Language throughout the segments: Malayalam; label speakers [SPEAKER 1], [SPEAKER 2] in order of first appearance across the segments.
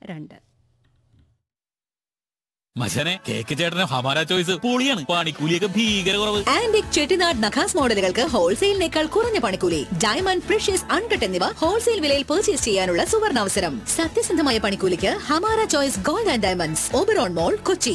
[SPEAKER 1] രണ്ട്
[SPEAKER 2] മച്ചനെ കേക്ക് ചേട്ടന് ഹമാര ചോയ്സ് പൊളിയാണ് പണിക്കൂലിയൊക്കെ ഭീകര കുറവ്
[SPEAKER 3] ആന്റിക് ചെട്ടിനാട് നഖാസ് മോഡലുകൾക്ക് ഹോൾസെയിലിനേക്കാൾ കുറഞ്ഞ പണിക്കൂലി ഡയമണ്ട് പ്രഷ്യസ് അൺകട്ട് എന്നിവ ഹോൾസെയിൽ വിലയിൽ പർച്ചേസ് ചെയ്യാനുള്ള സുവർണാവസരം സത്യസന്ധമായ പണിക്കൂലിക്ക് Hamara choice gold and diamonds Oberon mall Kochi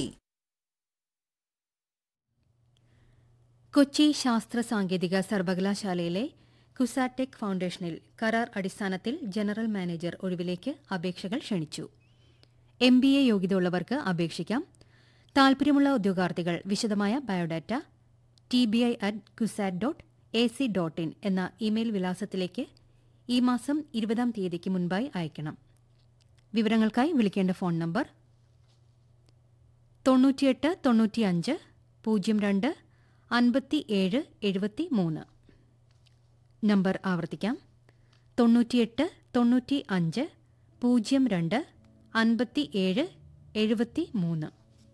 [SPEAKER 1] Kochi ശാസ്ത്ര സാങ്കേതിക സർവകലാശാലയിലെ കുസാടെക് ഫൗണ്ടേഷനിൽ കരാർ അടിസ്ഥാനത്തിൽ ജനറൽ മാനേജർ ഒഴിവിലേക്ക് അപേക്ഷകൾ ക്ഷണിച്ചു എം ബി എ യോഗ്യതയുള്ളവർക്ക് അപേക്ഷിക്കാം താൽപര്യമുള്ള ഉദ്യോഗാർത്ഥികൾ വിശദമായ biodata T B I at CUSAT dot A C dot in എന്ന ഇമെയിൽ വിലാസത്തിലേക്ക് ഈ മാസം ഇരുപതാം തീയതിക്ക് മുൻപായി അയക്കണം വിവരങ്ങൾക്കായി വിളിക്കേണ്ട ഫോൺ നമ്പർ തൊണ്ണൂറ്റിയെട്ട് തൊണ്ണൂറ്റിയഞ്ച് പൂജ്യം രണ്ട് അൻപത്തി ഏഴ് എഴുപത്തി മൂന്ന് നമ്പർ ആവർത്തിക്കാം തൊണ്ണൂറ്റിയെട്ട് തൊണ്ണൂറ്റി അഞ്ച് പൂജ്യം രണ്ട് അൻപത്തി ഏഴ് എഴുപത്തി മൂന്ന്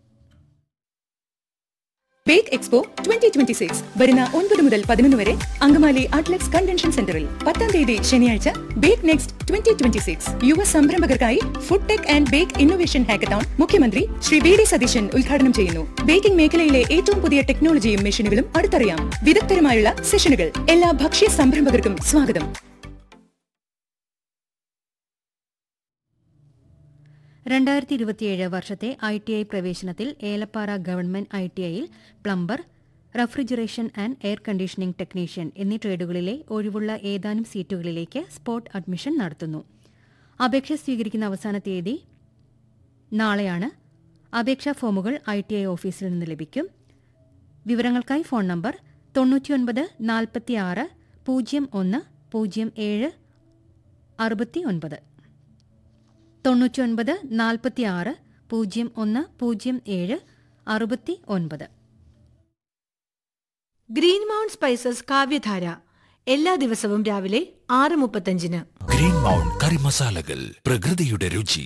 [SPEAKER 4] bake expo twenty twenty six വരുന്ന ഒൻപത് മുതൽ പതിനൊന്ന് വരെ അങ്കമാലി അറ്റ്ലക്സ് കൺവെൻഷൻ സെന്ററിൽ പത്താം തീയതി ശനിയാഴ്ച bake next twenty twenty six യുവ സംരംഭകർക്കായി food tech and bake innovation hackathon മുഖ്യമന്ത്രി ശ്രീ വി ഡി സതീശൻ ഉദ്ഘാടനം ചെയ്യുന്നു ബേക്കിംഗ് മേഖലയിലെ ഏറ്റവും പുതിയ ടെക്നോളജിയും മെഷീനുകളും അടുത്തറിയാം വിദഗ്ധരുമായുള്ള സെഷനുകൾ എല്ലാ ഭക്ഷ്യ സംരംഭകർക്കും സ്വാഗതം
[SPEAKER 1] രണ്ടായിരത്തി ഇരുപത്തിയേഴ് വർഷത്തെ ഐ ടി ഐ പ്രവേശനത്തിൽ ഏലപ്പാറ ഗവൺമെന്റ് ഐ ടി ഐയിൽ plumber refrigeration and air conditioning technician എന്നീ ട്രേഡുകളിലെ ഒഴിവുള്ള ഏതാനും സീറ്റുകളിലേക്ക് സ്പോട്ട് അഡ്മിഷൻ നടത്തുന്നു അപേക്ഷ സ്വീകരിക്കുന്ന അവസാന തീയതി നാളെയാണ് അപേക്ഷാ ഫോമുകൾ ഐ ടി ഐ ഓഫീസിൽ നിന്ന് ലഭിക്കും വിവരങ്ങൾക്കായി ഫോൺ നമ്പർ തൊണ്ണൂറ്റിയൊൻപത് നാൽപ്പത്തിയാറ് പൂജ്യം ഒന്ന് പൂജ്യം ഏഴ് അറുപത്തി ഒൻപത് തൊണ്ണൂറ്റിയൊൻപത് നാൽപ്പത്തിയാറ് പൂജ്യം ഒന്ന് പൂജ്യം ഏഴ് അറുപത്തി ഒൻപത്
[SPEAKER 5] ഗ്രീൻ മൗണ്ട് സ്പൈസസ് കാവ്യധാര എല്ലാ ദിവസവും രാവിലെ ആറ് മുപ്പത്തഞ്ചിന്
[SPEAKER 2] ഗ്രീൻ മൗണ്ട് കറി മസാലകൾ പ്രകൃതിയുടെ രുചി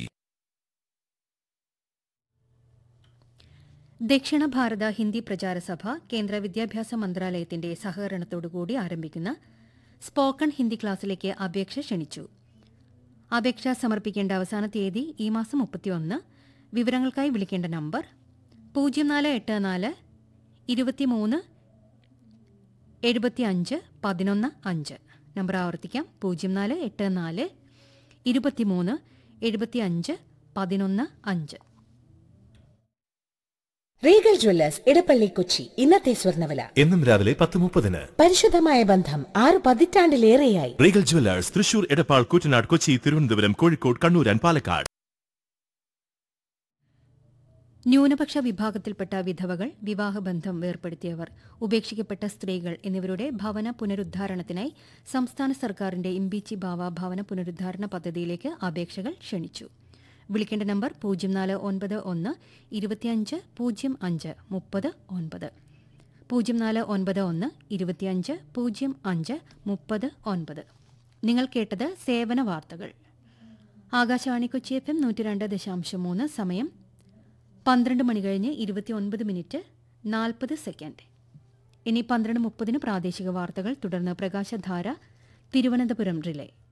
[SPEAKER 1] ദക്ഷിണ ഭാരത ഹിന്ദി പ്രചാര സഭ കേന്ദ്ര വിദ്യാഭ്യാസ മന്ത്രാലയത്തിന്റെ സഹകരണത്തോടുകൂടി ആരംഭിക്കുന്ന സ്പോക്കൺ ഹിന്ദി ക്ലാസ്സിലേക്ക് അപേക്ഷ ക്ഷണിച്ചു അപേക്ഷ സമർപ്പിക്കേണ്ട അവസാന തീയതി ഈ മാസം മുപ്പത്തിയൊന്ന് വിവരങ്ങൾക്കായി വിളിക്കേണ്ട നമ്പർ പൂജ്യം നാല് എട്ട് നാല് ഇരുപത്തിമൂന്ന് എഴുപത്തിയഞ്ച് പതിനൊന്ന് അഞ്ച് നമ്പർ ആവർത്തിക്കാം പൂജ്യം നാല് എട്ട് നാല് ഇരുപത്തിമൂന്ന് എഴുപത്തിയഞ്ച് പതിനൊന്ന് അഞ്ച്
[SPEAKER 6] റീഗൽ ജ്വല്ലേഴ്സ് ഇടപ്പള്ളി കൊച്ചി ഇന്നത്തെ സ്വർണ്ണവില
[SPEAKER 7] എന്നും രാവിലെ പത്ത് മുപ്പതിന്
[SPEAKER 6] പരിശുദ്ധമായ ബന്ധം ആറ് പതിറ്റാണ്ടിലേറെയായി
[SPEAKER 7] Regal jewellers Thrissur Edappal Koottanad Kochi Thiruvananthapuram Kozhikode Kannur and Palakkad
[SPEAKER 1] ന്യൂനപക്ഷ വിഭാഗത്തിൽപ്പെട്ട വിധവകൾ വിവാഹബന്ധം വേർപ്പെടുത്തിയവർ ഉപേക്ഷിക്കപ്പെട്ട സ്ത്രീകൾ എന്നിവരുടെ ഭവന പുനരുദ്ധാരണത്തിനായി സംസ്ഥാന സർക്കാരിന്റെ ഇമ്പിച്ചി ബാവ ഭവന പുനരുദ്ധാരണ പദ്ധതിയിലേക്ക് അപേക്ഷകൾ ക്ഷണിച്ചു വിളിക്കേണ്ട നമ്പർ പൂജ്യം നാല് ഒൻപത് ഒന്ന് ഇരുപത്തിയഞ്ച് പൂജ്യം അഞ്ച് മുപ്പത് ഒൻപത് പൂജ്യം നാല് ഒൻപത് ഒന്ന് ഇരുപത്തിയഞ്ച് പൂജ്യം അഞ്ച് മുപ്പത് ഒൻപത് നിങ്ങൾ കേട്ടത് സേവന വാർത്തകൾ ആകാശവാണി കൊച്ചി എഫ് എം നൂറ്റി രണ്ട് ദശാംശം മൂന്ന് സമയം പന്ത്രണ്ട് മണി കഴിഞ്ഞ് ഇരുപത്തിയൊൻപത് മിനിറ്റ് നാൽപ്പത് സെക്കൻഡ് ഇനി പന്ത്രണ്ട് മുപ്പതിന് പ്രാദേശിക വാർത്തകൾ തുടർന്ന് പ്രകാശധാര തിരുവനന്തപുരം റിലേ